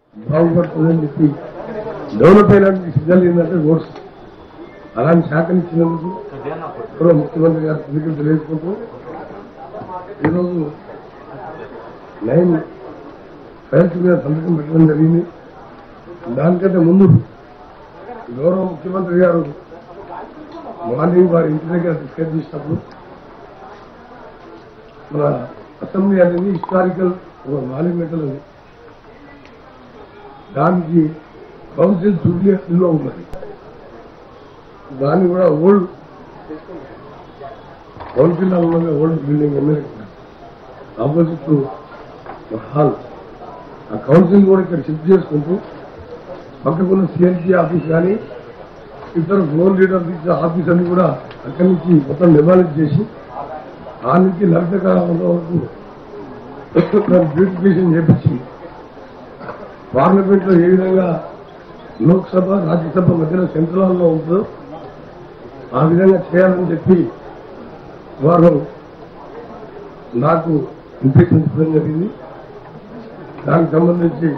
బాగుపడుతుందని చెప్పి డెవలప్ అయినటువంటి సిగ్నల్ ఏంటంటే రోడ్స్ అలాంటి శాఖనిచ్చినందుకు కూడా ముఖ్యమంత్రి గారు కృతజ్ఞతలు తెలియజేసుకుంటూ ఈరోజు నైన్ ఫైల్స్ మీద సంతకం పెట్టడం జరిగింది దానికంటే ముందు గౌరవ ముఖ్యమంత్రి గారు మార్నింగ్ వారి ఇంటి దగ్గర డిస్కస్ చేసినప్పుడు మన అసెంబ్లీ అనేది హిస్టారికల్ ఒక మాన్యుమెంటల్ అది దానికి కౌన్సిల్ జూబ్లీలో ఉన్నది దాన్ని కూడా ఓల్డ్ కౌన్సిల్ ఉన్నది old building MLA opposite hall ఆ కౌన్సిల్ కూడా ఇక్కడ షిఫ్ట్ చేసుకుంటూ పక్కకున్న సిఎల్జీ ఆఫీస్ కానీ ఇతర జోన్ లీడర్ ఇచ్చిన ఆఫీస్ అన్ని కూడా అక్కడి నుంచి మొత్తం డిమాలిష్ చేసి ఆ నుంచి లలిత కాలంలో వరకు బ్యూటిఫికేషన్ చేపించి పార్లమెంట్ లో ఏ విధంగా లోక్సభ రాజ్యసభ మధ్యలో సెంట్రల్ హాల్లో ఉంటుందో ఆ విధంగా చేయాలని చెప్పి వారు నాకు ఇన్ఫెక్షన్ ఇవ్వడం జరిగింది దానికి సంబంధించి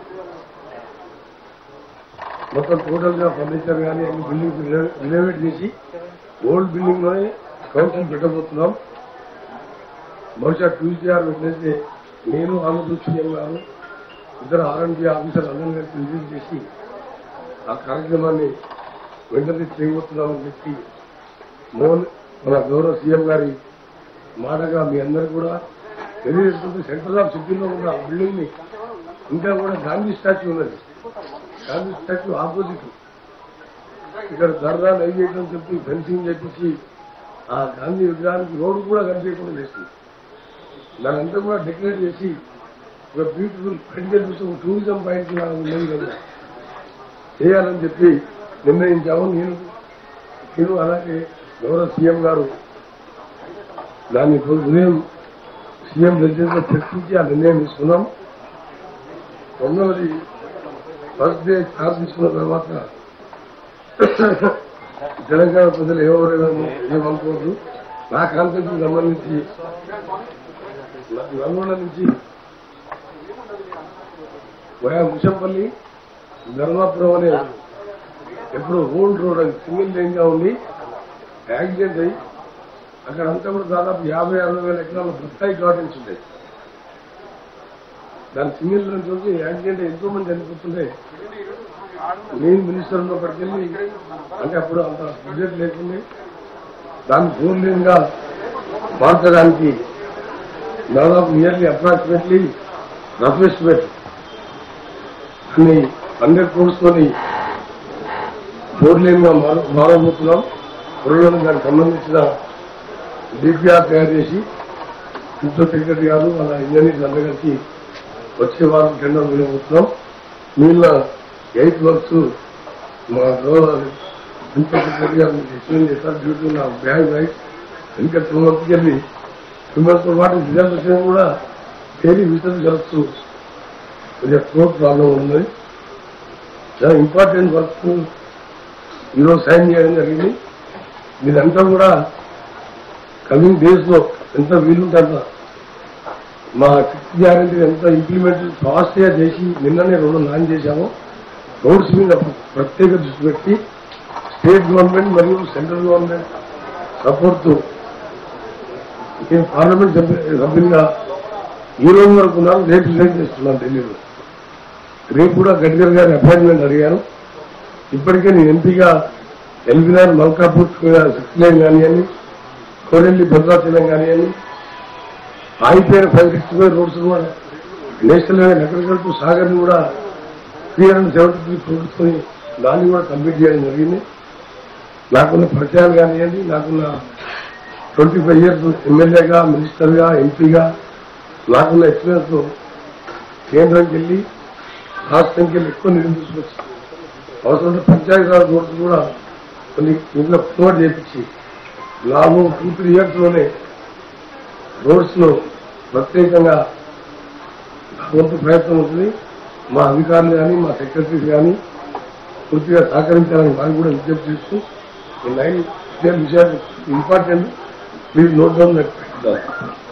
మొత్తం టోటల్ గా ఫర్నిచర్ కానీ అన్ని బిల్డింగ్స్ రినోవేట్ చేసి ఓల్డ్ బిల్డింగ్ లోనే కౌన్సిల్ పెట్టబోతున్నాం బహుశా ట్యూస్డే ఆర్ వెడ్నెస్డే నేను ఆంధ్రప్రదేశ్ సీఎం గారు ఇద్దరు ఆర్ఎండ్బి ఆఫీసర్ అందరం కలిసి విజిట్ చేసి ఆ కార్యక్రమాన్ని వెంటనే చేయబోతున్నామని చెప్పి మోహన్ మన గౌరవ సీఎం గారి మాటగా మీ అందరు కూడా తెలియజేసుకుంటూ సెంట్రల్ ఆఫ్ సిటీలో ఉన్న బిల్డింగ్ ని ఇంకా కూడా గాంధీ స్టాచ్యూ ఉన్నది గాంధీ స్టాచ్యూ ఆపోజిట్ ఇక్కడ ధర్నా నైవేద్యం చెప్పి ఫెన్సింగ్ చేపించి ఆ గాంధీ విగ్రహానికి రోడ్డు కూడా కనిపించకుండా చేస్తుంది దాని అంతా కూడా డెకరేట్ చేసి ఒక బ్యూటిఫుల్ ఫ్రెండ్గా చూసి ఒక టూరిజం పాయింట్ ఉన్నది కదా చేయాలని చెప్పి నిర్ణయించాము నేను నేను అలాగే గౌరవ సీఎం గారు దాన్ని ఈరోజు ఉదయం సీఎం రెసిడెంట్ చర్చించి ఆ నిర్ణయం తీసుకున్నాం రెండవది ఫస్ట్ డే చార్జ్ తీసుకున్న తర్వాత తెలంగాణ ప్రజలు ఎవరెవరేమో ఏమనుకోవద్దు నా కాన్సెప్ట్ సంబంధించి నల్గొండ నుంచి వయా ముషంపల్లి ధర్మాపురం అనే ఎప్పుడు ఓల్డ్ రోడ్ అది సింగిల్ లైన్ గా ఉంది యాక్సిడెంట్ అయ్యి అక్కడ అంతా కూడా దాదాపు యాభై అరవై వేల ఎకరాల బత్తాయి గార్డెన్స్ ఉంటాయి దాని సింగిల్ లైన్ చూసి యాక్సిడెంట్ ఎంతో మంది చనిపోతుంటే నేను మినిస్టర్ ఉన్నప్పటికీ అంటే అప్పుడు అంత బడ్జెట్ లేకుండా దాన్ని ఫోర్ లైన్ గా మార్చడానికి దాదాపు నియర్లీ అప్రాక్సిమేట్లీ రఫ్ ఎస్టిమేట్ అన్ని హండ్రెడ్ క్రోర్స్ తోని ఫోర్ లైన్ గా మార- మారబోతున్నాం త్వరలో దానికి సంబంధించిన డిపిఆర్ తయారు చేసి ప్రిన్సిపల్ సెక్రటరీ గారు వాళ్ళ ఇంజనీర్స్ అందరూ కలిసి వచ్చే వారం టెండర్ వినబోతున్నాం మిగిలిన ఎయిట్ వర్క్స్ మా గౌరవ ప్రిన్సిపల్ సెక్రటరీ గారు మీకు ఎక్స్ప్లెయిన్ చేస్తారు డ్యూ టు నా బ్యాగ్ రైట్ ఇంకా టూ మంత్స్కి వెళ్ళి టూ మంత్స్తో పాటు రిజర్వేషన్ కూడా డైలీ విజిట్ జరుపుతూ కొంచెం ఫ్లోర్ ప్రాబ్లం ఉంది చాలా ఇంపార్టెంట్ వర్క్ ఈరోజు సైన్ చేయడం జరిగింది మీరంతా కూడా కమింగ్ డేస్ లో ఎంత వీలుంటే అంత మా సిక్స్త్ గ్యారంటీ ఎంత ఇంప్లిమెంట్ ఫాస్ట్ గా చేసి నిన్ననే రెండు లాంచ్ చేశాము రోడ్స్ మీద ప్రత్యేక దృష్టి పెట్టి స్టేట్ గవర్నమెంట్ మరియు సెంట్రల్ గవర్నమెంట్ సపోర్ట్ తో నేను పార్లమెంట్ సభ్యు- సభ్యునిగా ఈ రోజు వరకు ఉన్నాను రేపు రిజైన్ చేస్తున్నాను ఢిల్లీలో రేపు కూడా గడ్కరీ గారి అపాయింట్మెంట్ అడిగాను ఇప్పటికే నేను ఎంపీగా ఎల్బినార్ మల్కాపూర్ సిక్స్ లైన్ కానివ్వండి కోరెల్లి భద్రాచలం కానివ్వండి ఆగిపోయిన ఫైవ్ సిక్స్టీ ఫైవ్ రోడ్స్ కూడా నేషనల్ హైవే నగరగల్ టు సాగర్ కూడా three hundred seventy three crores దాన్ని కూడా కంప్లీట్ చేయడం జరిగింది నాకున్న పరిచయాలు కానివ్వండి నాకున్న ట్వంటీ ఫైవ్ ఇయర్స్ ఎమ్మెల్యేగా మినిస్టర్గా ఎంపీగా నాకున్న ఎక్స్పీరియన్స్ కేంద్రంకి వెళ్ళి రాష్ట్రంకి వెళ్ళి ఎక్కువ నిధులు తీసుకొచ్చి అవసరం పంచాయతీరాజ్ రోడ్స్ కూడా కొన్ని ఇంట్లో ప్రమోట్ చేపించి లాభం టూ త్రీ ఇయర్స్ లోనే రోడ్స్ లో ప్రత్యేకంగా నా వంతు ప్రయత్నం ఉంటుంది మా అధికారులు కానీ మా సెక్రటరీస్ కానీ పూర్తిగా సహకరించాలని వారికి కూడా విజ్ఞప్తి చేస్తూ ఈ నైన్ విషయాలు important please note down that